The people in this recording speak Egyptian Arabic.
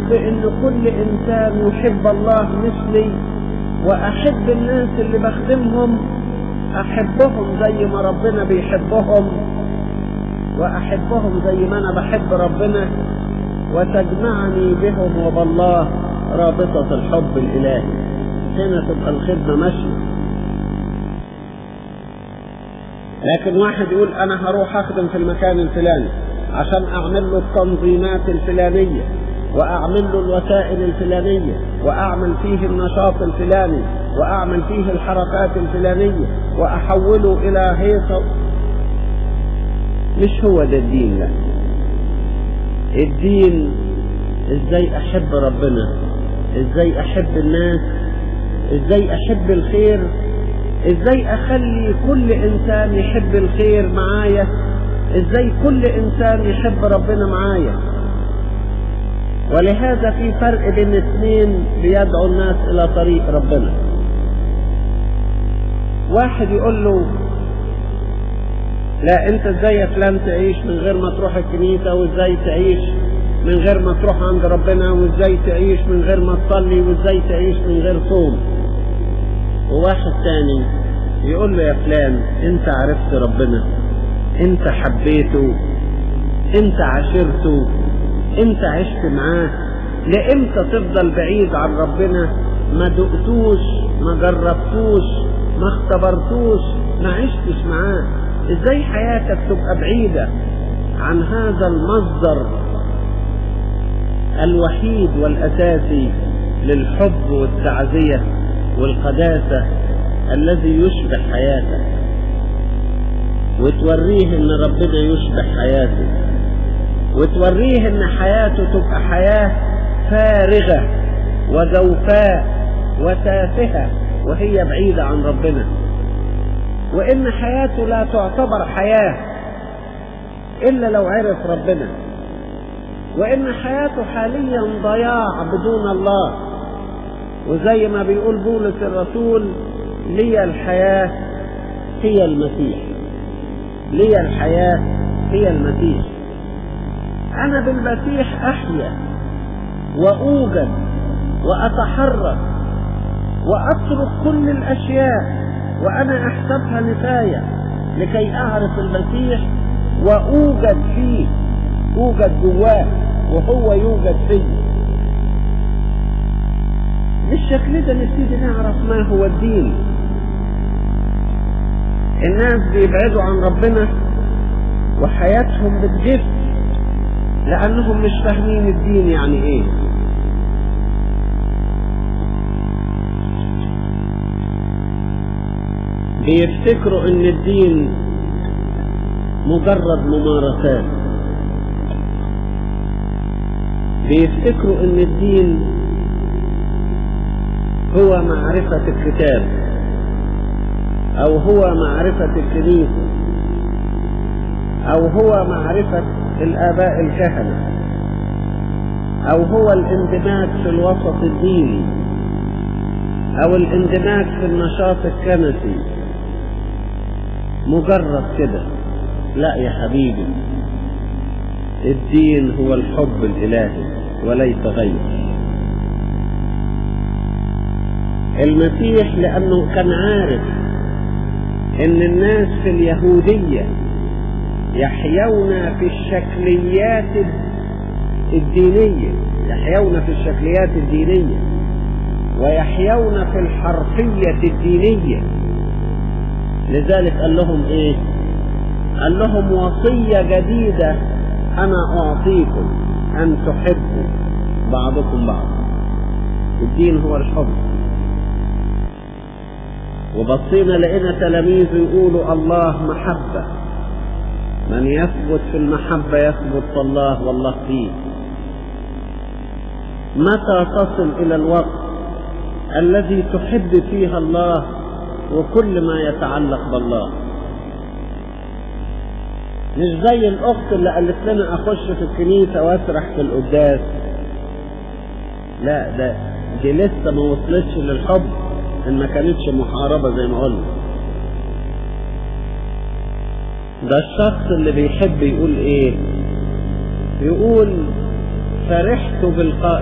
واحب ان كل انسان يحب الله مثلي واحب الناس اللي بخدمهم احبهم زي ما ربنا بيحبهم واحبهم زي ما انا بحب ربنا وتجمعني بهم وبالله رابطة الحب الالهي هنا تبقى الخدمة ماشية لكن واحد يقول انا هروح اخدم في المكان الفلاني عشان اعمل له التنظيمات الفلانية واعمل له الوسائل الفلانية واعمل فيه النشاط الفلاني واعمل فيه الحركات الفلانية واحوله الى هيصة مش هو ده الدين لا الدين ازاي احب ربنا ازاي احب الناس ازاي احب الخير ازاي اخلي كل انسان يحب الخير معايا ازاي كل انسان يحب ربنا معايا ولهذا في فرق بين اثنين بيدعو الناس الى طريق ربنا واحد يقول له لا انت ازاي يا فلان تعيش من غير ما تروح الكنيسة وازاي تعيش من غير ما تروح عند ربنا وازاي تعيش من غير ما تصلي وازاي تعيش من غير صوم وواحد تاني يقول له يا فلان انت عرفت ربنا انت حبيته انت عاشرته انت عشت معاه لامتى تفضل بعيد عن ربنا ما دقتوش ما جربتوش ما اختبرتوش ما عشتش معاه ازاي حياتك تبقى بعيدة عن هذا المصدر الوحيد والاساسي للحب والتعزية والقداسة الذي يشبه حياتك وتوريه ان ربنا يشبه حياته وتوريه ان حياته تبقى حياة فارغة وجوفاء وتافهة وهي بعيدة عن ربنا وان حياته لا تعتبر حياة الا لو عرف ربنا وان حياته حاليا ضياع بدون الله وزي ما بيقول بولس الرسول لي الحياة هي المسيح لي الحياة هي المسيح أنا بالمسيح أحيا وأوجد وأتحرك وأترك كل الأشياء وأنا أحسبها نفاية لكي أعرف المسيح وأوجد فيه أوجد جواه وهو يوجد فيه بالشكل ده نبتدي نعرف ما هو الدين الناس بيبعدوا عن ربنا وحياتهم بتجف لانهم مش فاهمين الدين يعني ايه بيفتكروا ان الدين مجرد ممارسات بيفتكروا ان الدين هو معرفة الكتاب او هو معرفة الكنيسة او هو معرفة الاباء الكهنة او هو الاندماج في الوسط الديني او الاندماج في النشاط الكنسي مجرد كده لا يا حبيبي الدين هو الحب الالهي وليس غيره المسيح لانه كان عارف ان الناس في اليهودية يحيون في الشكليات الدينية يحيون في الشكليات الدينية ويحيون في الحرفية الدينية لذلك قال لهم ايه قال لهم وصية جديدة انا اعطيكم ان تحبوا بعضكم بعضا الدين هو الحب وبصينا لقينا تلاميذ يقولوا الله محبة من يثبت في المحبة يثبت في الله والله فيه متى تصل إلى الوقت الذي تحب فيها الله وكل ما يتعلق بالله مش زي الأخت اللي قالت لنا أخش في الكنيسة وأسرح في القداس لا ده دي لسه ما وصلتش للحب ان ما كانتش محاربة زي ما قلنا ده الشخص اللي بيحب يقول ايه يقول فرحت بالقائد